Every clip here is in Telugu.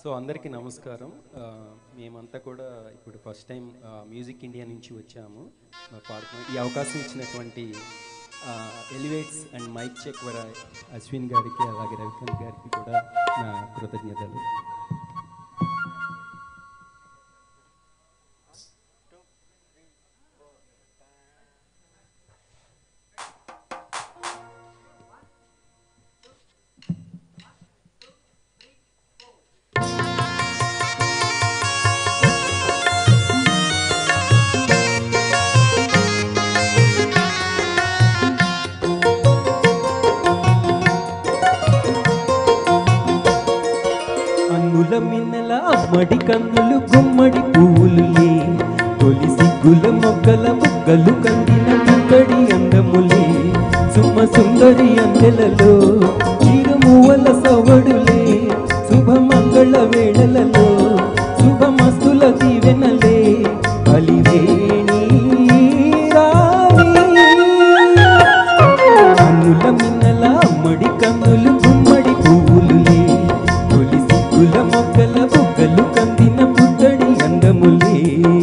సో అందరికీ నమస్కారం ఆ, మేమంతా కూడా ఇప్పుడు ఫస్ట్ టైం మ్యూజిక్ ఇండియా నుంచి వచ్చాము ఆ, పాడుతున్నాం ఈ అవకాశం ఇచ్చినటువంటి ఎలివేట్స్ అండ్ మైక్ చెక్ వర అశ్విన్ గారికి అలాగే రవికాంత్ గారికి కూడా నా కృతజ్ఞతలు అన్నుల మిన్నెల అమ్మడి కన్నులు గుమ్మడి పువ్వులులే తొలి సిగ్గుల మొగ్గల మొగ్గలు కందిన ముక్కడి అందములే సుమ సుందరి అందెలలో చిరుమువల సవడులే శుభమంగళ వేళలలో శుభమస్తుల దీవెనలే కలివేణి రాణి కన్నుల మిన్నల అమ్మడి కన్నులు గుమ్మడి పువ్వులులే తొలి సిగ్గుల మొక్కల బుగ్గలు కందిన పుట్టడి అందములే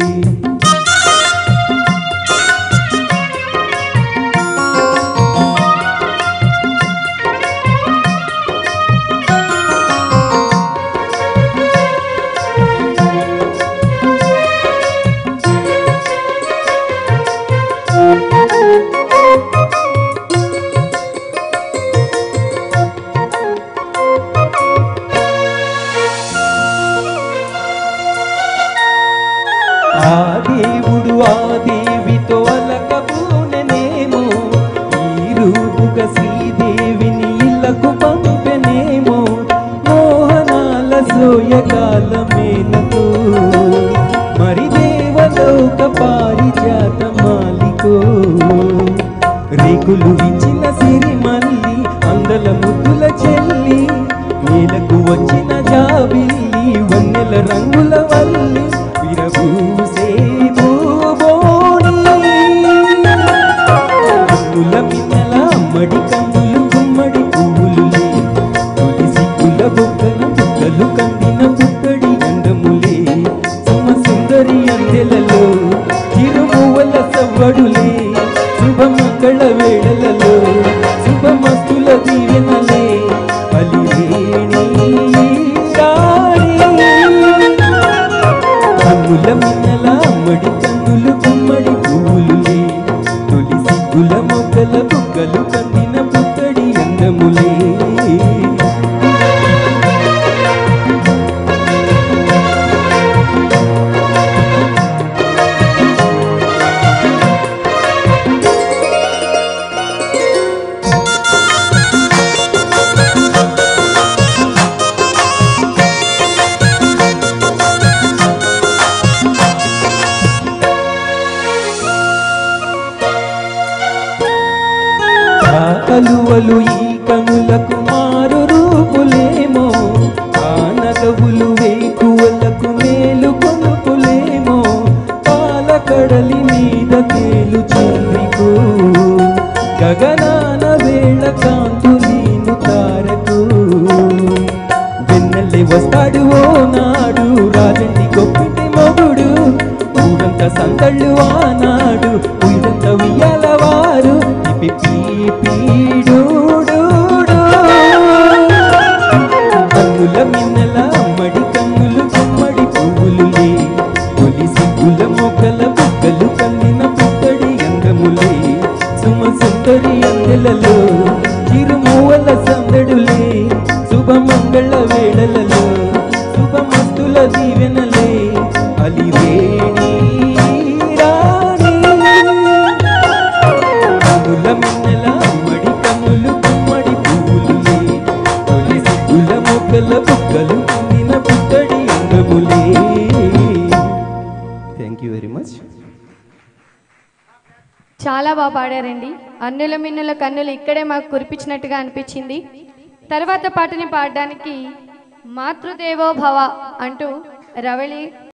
ఆ దేవుడు ఆ దేవితో అలకబూననేమో ఈ రూపుగా శ్రీదేవిని ఇళ్లకు పంపెనేమో మోహనాల సోయకాలమేనతో మరి దేవలోక పారిజాత మాలికో రేకులు విచ్చిన సిరి మల్లి అందల ముద్దుల చెల్లి నేలకు వచ్చిన జాబిల్లి వన్నెల రంగుల వల్లి విరబూసే భూబోని కన్నుల మిన్నల అమ్మడి కన్నులు గుమ్మడి పువ్వులులే తొలి సిగ్గుల బొక్కల బుక్కలు కందిన పుట్టడి అందములే సుమ సుందరి అందెలలో చిరుమువల సవ్వడులే శుభమంగళ వేళలలో శుభమస్తుల దీవెనలే పలివేణి రాణి కన్నుల మిన్నల అమ్మడి కన్నులు గుమ్మడి పువ్వులులే తొలి సిగ్గుల మొగ్గల బుగ్గలు కందిన పుట్టడి అందములే ఆ కలువలు ఈ కనులకు మారు రూపులేమో ఆ నగవులు వేకువలకు మేలు కొనుకులేమో పాల కడలి మీద తేలు చెల్లికు గగనాన వేళ కాంతు నీను తారకు వెన్నెల్లి వస్తాడు ఓ నాడు రాజండి గొప్పింటి మొగుడు ఊరంతా సందళ్ళు ఆనాడు ఊరంతా ఉయ్యాలవారు పిపి పీడూడు కన్నుల మిన్నెల అమ్మడి కన్నులు గుమ్మడి పువ్వులులే తొలి సిగ్గుల మొక్కల బుక్కలు కందిన పుట్టడి అందములే సుమ సుందరి అందెలలో చిరుమూవల సందడులే శుభమంగళ వేళలలో శుభమస్తుల దీవెనలే అలివేణి రాణి కన్నుల మిన్నెల అమ్మడి కన్నులు గుమ్మడి పువ్వులులే తొలి సిగ్గుల మొక్కల బుక్కలు కందిన పుట్టడి అందములే థ్యాంక్ యూ వెరీ మచ్ చాలా బాగా పాడారండి అన్నుల మిన్నుల కన్నులు ఇక్కడే మాకు కురిపించినట్టుగా అనిపించింది తర్వాత పాటని పాడడానికి మాతృదేవో భవ అంటూ రవళి